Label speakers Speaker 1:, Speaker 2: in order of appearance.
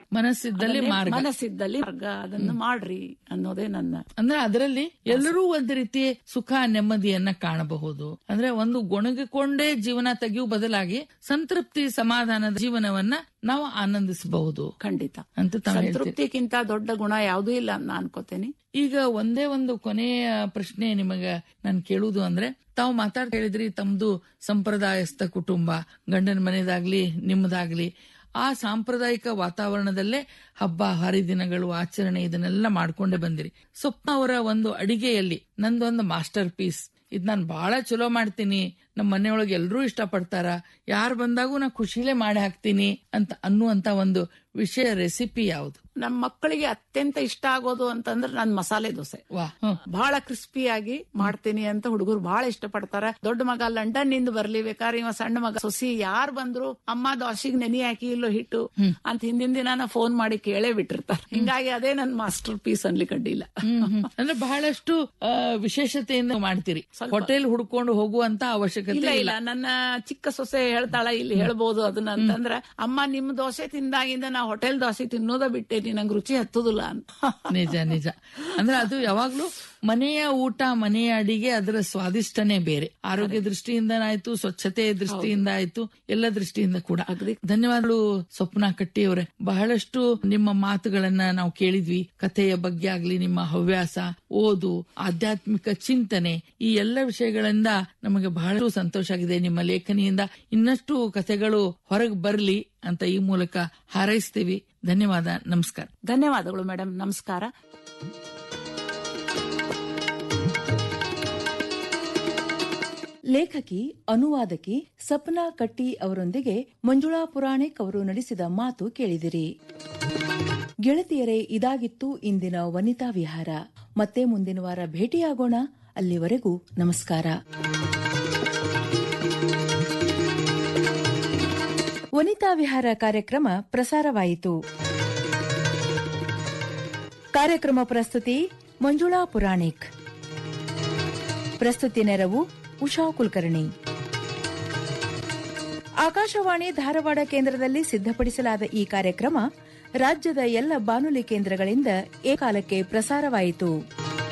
Speaker 1: ಮನಸ್ಸಿದ್ದಲ್ಲಿ
Speaker 2: ಅದನ್ನೇ
Speaker 1: ಮಾರ್ಗ
Speaker 2: ಮನಸ್ಸಿದ್ದಲ್ಲಿ ಮಾರ್ಗ ಅದನ್ನು ಮಾಡ್ರಿ ಅನ್ನೋದೇ ನನ್ನ
Speaker 1: ಅಂದ್ರೆ ಅದರಲ್ಲಿ ಎಲ್ಲರೂ ಒಂದು ರೀತಿ ಸುಖ ನೆಮ್ಮದಿಯನ್ನ ಕಾಣಬಹುದು ಅಂದ್ರೆ ಒಂದು ಗೊಣಗಿಕೊಂಡೇ ಜೀವನ ತೆಗೆಯುವ ಬದಲಾಗಿ ಸಂತೃಪ್ತಿ ಸಮಾಧಾನದ ಜೀವನವನ್ನ ನಾವು ಆನಂದಿಸಬಹುದು
Speaker 2: ಖಂಡಿತ
Speaker 1: ಅಂತ ತಾವು ಹೇಳ್ತೀರಿ
Speaker 2: ಸಂತೃಪ್ತಿಗಿಂತ ದೊಡ್ಡ ಗುಣ ಯಾವುದೂ ಇಲ್ಲ ಅಂತ ನಾ ಅನ್ಕೋತೇನೆ
Speaker 1: ಈಗ ಒಂದೇ ಒಂದು ಕೊನೆಯ ಪ್ರಶ್ನೆ ನಿಮಗ ನಾನು ಕೇಳುವುದು ಅಂದ್ರೆ ತಾವು ಮಾತಾಡ್ತಾ ಹೇಳಿದ್ರಿ ತಮ್ದು ಸಂಪ್ರದಾಯಸ್ಥ ಕುಟುಂಬ ಗಂಡನ ಮನೆದಾಗ್ಲಿ ನಿಮ್ಮದಾಗ್ಲಿ ಆ ಸಾಂಪ್ರದಾಯಿಕ ವಾತಾವರಣದಲ್ಲೇ ಹಬ್ಬ ಹರಿದಿನಗಳು ಆಚರಣೆ ಇದನ್ನೆಲ್ಲ ಮಾಡ್ಕೊಂಡೇ ಬಂದಿರಿ ಸ್ವಪ್ನ ಅವರ ಒಂದು ಅಡಿಗೆಯಲ್ಲಿ ನಂದೊಂದು ಮಾಸ್ಟರ್ ಪೀಸ್ ಇದ್ ನಾನು ಬಹಳ ಚಲೋ ಮಾಡ್ತೀನಿ ನಮ್ಮ ಮನೆಯೊಳಗೆ ಎಲ್ಲರೂ ಇಷ್ಟಪಡ್ತಾರ ಯಾರು ಬಂದಾಗೂ ನಾ ಖುಷಿಲೇ ಮಾಡಿ ಹಾಕ್ತೀನಿ ಅಂತ ಅನ್ನುವಂತ ಒಂದು ವಿಷಯ ರೆಸಿಪಿ ಯಾವುದು
Speaker 2: ನಮ್ಮ ಮಕ್ಕಳಿಗೆ ಅತ್ಯಂತ ಇಷ್ಟ ಆಗೋದು ಅಂತಂದ್ರೆ ನನ್ ಮಸಾಲೆ ದೋಸೆ
Speaker 1: ವಾ ಹ್ಮ್.
Speaker 2: ಬಹಳ ಕ್ರಿಸ್ಪಿಯಾಗಿ ಮಾಡ್ತೀನಿ ಅಂತ ಹುಡುಗರು ಬಹಳ ಇಷ್ಟಪಡ್ತಾರ ದೊಡ್ಡ ಮಗ ಲಂಡನ್ ನಿಂದ ಬರ್ಲಿ ಬೇಕಾದ್ರೆ ಇವ ಸಣ್ಣ ಮಗ ಸೊಸಿ ಯಾರ್ ಬಂದ್ರು ಅಮ್ಮ ದೋಸೆಗ್ ನೆನೆ ಹಾಕಿ ಇಲ್ಲೋ ಹಿಟ್ಟು ಅಂತ ಹಿಂದಿನ ದಿನ ಫೋನ್ ಮಾಡಿ ಕೇಳೇ ಬಿಟ್ಟಿರ್ತಾರ ಹಿಂಗಾಗಿ ಅದೇ ನನ್ ಮಾಸ್ಟರ್ ಪೀಸ್ ಅನ್ಲಿ ಕಡ್ಡಿಲ್ಲ
Speaker 1: ಹ್ಮ್, ಹ್ಮ್. ಅಂದ್ರೆ ಬಹಳಷ್ಟು ಆ, ವಿಶೇಷತೆಯಿಂದ ಮಾಡ್ತೀರಿ ಹೋಟೆಲ್ ಹುಡ್ಕೊಂಡು ಹೋಗುವಂತ ಅವಶ್ಯಕತೆ
Speaker 2: ಇಲ್ಲ
Speaker 1: ಇಲ್ಲ
Speaker 2: ಇಲ್ಲ ನನ್ನ ಚಿಕ್ಕ ಸೊಸೆ ಹೇಳ್ತಾಳ ಇಲ್ಲಿ ಹೇಳ್ಬೋದು ಅದನ್ನ ಅಂತಂದ್ರ ಅಮ್ಮ ನಿಮ್ ದೋಸೆ ತಿಂದಾಗಿಂದ ನಾ ಹೋಟೆಲ್ ದೋಸೆ ತಿನ್ನೋದ ಬಿಟ್ಟೇನಿ ನಂಗೆ ರುಚಿ ಹತ್ತುದಿಲ್ಲ ಅಂತ
Speaker 1: ನಿಜ ನಿಜ ಅಂದ್ರೆ ಅದು ಯಾವಾಗ್ಲೂ ಮನೆಯ ಊಟ ಮನೆಯ ಅಡಿಗೆ ಅದರ ಸ್ವಾದಿಷ್ಟನೇ ಬೇರೆ ಆರೋಗ್ಯ ದೃಷ್ಟಿಯಿಂದ ಆಯ್ತು ಸ್ವಚ್ಛತೆ ದೃಷ್ಟಿಯಿಂದ ಆಯ್ತು ಎಲ್ಲ ದೃಷ್ಟಿಯಿಂದ ಕೂಡ
Speaker 2: ಅಗದಿ.
Speaker 1: ಧನ್ಯವಾದಗಳು ಸ್ವಪ್ನ ಕಟ್ಟಿ ಅವರೇ ಬಹಳಷ್ಟು ನಿಮ್ಮ ಮಾತುಗಳನ್ನ ನಾವು ಕೇಳಿದ್ವಿ ಕಥೆಯ ಬಗ್ಗೆ ಆಗ್ಲಿ ನಿಮ್ಮ ಹವ್ಯಾಸ ಓದು ಆಧ್ಯಾತ್ಮಿಕ ಚಿಂತನೆ ಈ ಎಲ್ಲ ವಿಷಯಗಳಿಂದ ನಮಗೆ ಬಹಳ ಸಂತೋಷ ಆಗಿದೆ ನಿಮ್ಮ ಲೇಖನಿಯಿಂದ ಇನ್ನಷ್ಟು ಕಥೆಗಳು ಹೊರಗೆ ಬರ್ಲಿ ಅಂತ ಈ ಮೂಲಕ ಹಾರೈಸ್ತೀವಿ ಧನ್ಯವಾದ ನಮಸ್ಕಾರ
Speaker 2: ಧನ್ಯವಾದಗಳು ಮೇಡಮ್ ನಮಸ್ಕಾರ
Speaker 3: ಲೇಖಕಿ ಅನುವಾದಕಿ ಸಪ್ನಾ ಕಟ್ಟಿ ಅವರೊಂದಿಗೆ ಮಂಜುಳಾ ಪುರಾಣಿಕ್ ಅವರು ನಡೆಸಿದ ಮಾತು ಕೇಳಿದಿರಿ ಗೆಳತಿಯರೇ ಇದಾಗಿತ್ತು ಇಂದಿನ ವನಿತಾ ವಿಹಾರ ಮತ್ತೆ ಮುಂದಿನ ವಾರ ಭೇಟಿಯಾಗೋಣ ಅಲ್ಲಿವರೆಗೂ ನಮಸ್ಕಾರ ವನಿತಾ ವಿಹಾರ ಕಾರ್ಯಕ್ರಮ ಪ್ರಸಾರವಾಯಿತು ಕಾರ್ಯಕ್ರಮ ಪ್ರಸ್ತುತಿ ಮಂಜುಳಾ ಪುರಾಣಿಕ್ ಪ್ರಸ್ತುತಿ ನೆರವು ಉಷಾ ಕುಲಕರ್ಣಿ ಆಕಾಶವಾಣಿ ಧಾರವಾಡ ಕೇಂದ್ರದಲ್ಲಿ ಸಿದ್ಧಪಡಿಸಲಾದ ಈ ಕಾರ್ಯಕ್ರಮ ರಾಜ್ಯದ ಎಲ್ಲ ಬಾನುಲಿ ಕೇಂದ್ರಗಳಿಂದ ಏಕಾಲಕ್ಕೆ ಪ್ರಸಾರವಾಯಿತು